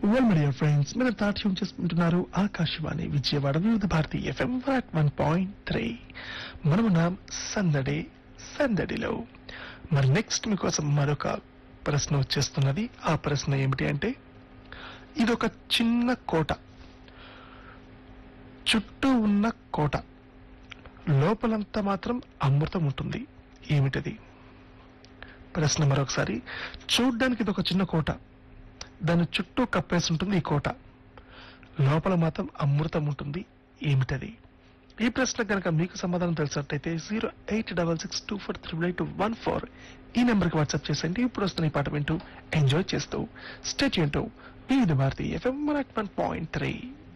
well media friends మీరు తాట్యం చేసుకుంటున్నారు Akashvani Vijayawada Vividh Bharati FM one point three మనమున్నాం సందడి సందడిలో మరి నెక్స్ట్ మీకోసం మరొక ప్రశ్న వచ్చేస్తున్నది ఆ ప్రశ్న ఏమిటి అంటే ఇది ఒక చిన్న కోట చుట్టూ ఉన్న కోట లోపలంతా మాత్రం అమృతం ఉంటుంది ఏమిటది ప్రశ్న మరొకసారి చూడ్డానికి ఇది ఒక చిన్న కోట దాని చుట్టూ కప్పేసి ఉంటుంది ఈ కోట లోపల మాత్రం అమృతం ఉంటుంది ఏమిటది ఈ ప్రశ్న కనుక మీకు సమాధానం తెలిసినట్టయితే zero eight double six two four triple eight one four ఈ నెంబర్కి వాట్సాప్ చేసండి ఇప్పుడు వస్తున్న ఈ పాట వింటూ ఎంజాయ్ చేస్తూ స్టేట్ వింటూ Vividh Bharati FM one point three